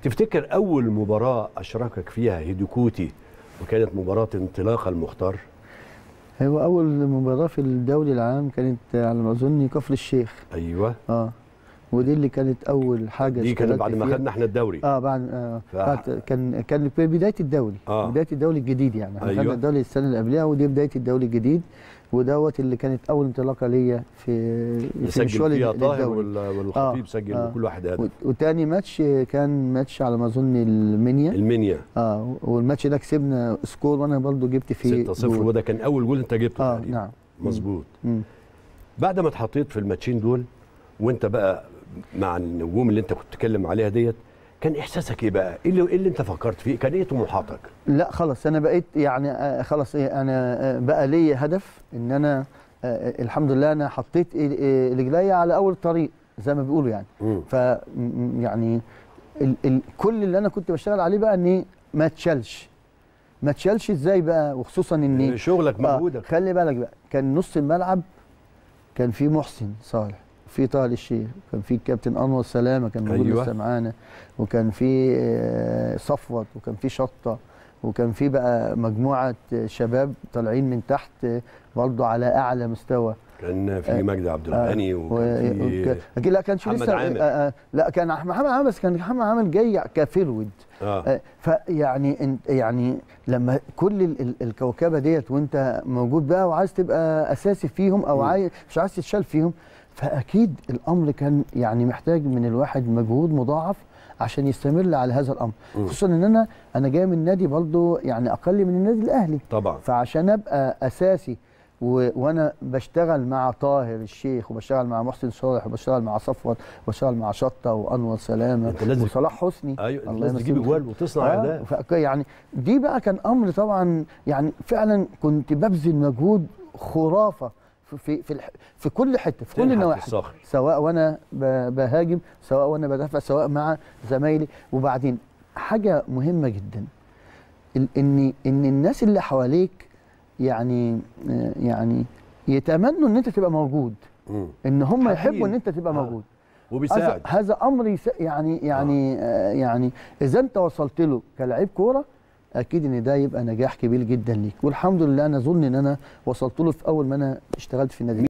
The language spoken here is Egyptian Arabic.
تفتكر اول مباراه اشركك فيها هيدوكوتي وكانت مباراه انطلاق المختار هو اول مباراه في الدوري العام كانت على ما اظن كفر الشيخ ايوه اه ودي اللي كانت اول حاجه دي كانت اشتغلت بعد ما فيها. خدنا احنا الدوري اه بعد آه ف- بعد كان كان في بدايه الدوري آه. بدايه الدوري الجديد يعني احنا أيوة. خدنا الدوري السنه اللي قبلها ودي بدايه الدوري الجديد ودوت اللي كانت اول انطلاقه ليا في في سجل مشواري فيها طاهر للدوري. وال- والخطيب آه، سجل آه. وكل واحد هدف وت- وتاني ماتش كان ماتش على ما اظن المنيا المنيا اه والماتش ده كسبنا سكور وانا برضو جبت فيه 6-0 جول. وده كان اول جول انت جبته اه تقريبا نعم مظبوط مم. بعد ما اتحطيت في الماتشين دول وانت بقى مع النجوم اللي انت كنت بتتكلم عليها ديت كان احساسك ايه بقى؟ ايه اللي, إيه اللي انت فكرت فيه؟ كان ايه طموحاتك؟ لا خلاص انا بقيت يعني آه، خلاص إيه انا آه، بقى ليا هدف ان انا آه، الحمد لله انا حطيت إيه- إيه رجليا على اول طريق زي ما بيقولوا يعني مم. ف م- يعني ال ال كل اللي انا كنت بشتغل عليه بقى ان ما تشالش ما تشالش ازاي بقى وخصوصا ان شغلك آه، مجهودك خلي بالك بقى كان نص الملعب كان في محسن صالح في طه الشيخ كان في الكابتن انور سلامه كان موجود أيوة. لسه معانا وكان في آه، صفوت وكان في شطه وكان في بقى مجموعه آه، شباب طالعين من تحت آه، برضه على اعلى مستوى كان في آه، مجدي عبد الغني و- وكان في وك- أكيد لا كانش محمد لسه عامر. آه، آه، لا كان أح- محمد عامر بس كان محمد عامر جاي كفرود اه آه، فيعني انت يعني لما كل ال- ال- الكوكبه ديت وانت موجود بقى وعايز تبقى اساسي فيهم او مم. عايز مش عايز تتشال فيهم فاكيد الامر كان يعني محتاج من الواحد مجهود مضاعف عشان يستمر على هذا الامر مم. خصوصا ان انا انا جاي من نادي برضه يعني اقل من النادي الاهلي طبعا فعشان ابقى اساسي و... وانا بشتغل مع طاهر الشيخ وبشتغل مع محسن صالح وبشتغل مع صفوت وبشتغل مع شطه وانور سلامه انت لازم وصلاح حسني ايوه انت الله لازم يمسيه تجيب بالخير. اجوال وتصنع آه اهداف ف- يعني دي بقى كان امر طبعا يعني فعلا كنت ببذل مجهود خرافه في في في, الح... في كل حته في كل تنحت النواحي الصخر سواء وانا ب- بهاجم سواء وانا بدافع سواء مع زمايلي وبعدين حاجه مهمه جدا ال- ان ان الناس اللي حواليك يعني آه، يعني يتمنوا ان انت تبقى موجود مم. ان هم حقيقي. يحبوا ان انت تبقى آه. موجود هذا وبيساعد هذا امر يس... يعني يعني آه. يعني اذا انت وصلت له كلاعب كوره اكيد ان ده يبقى نجاح كبير جدا ليك والحمد لله انا اظن ان انا وصلت له في اول ما انا اشتغلت في النادي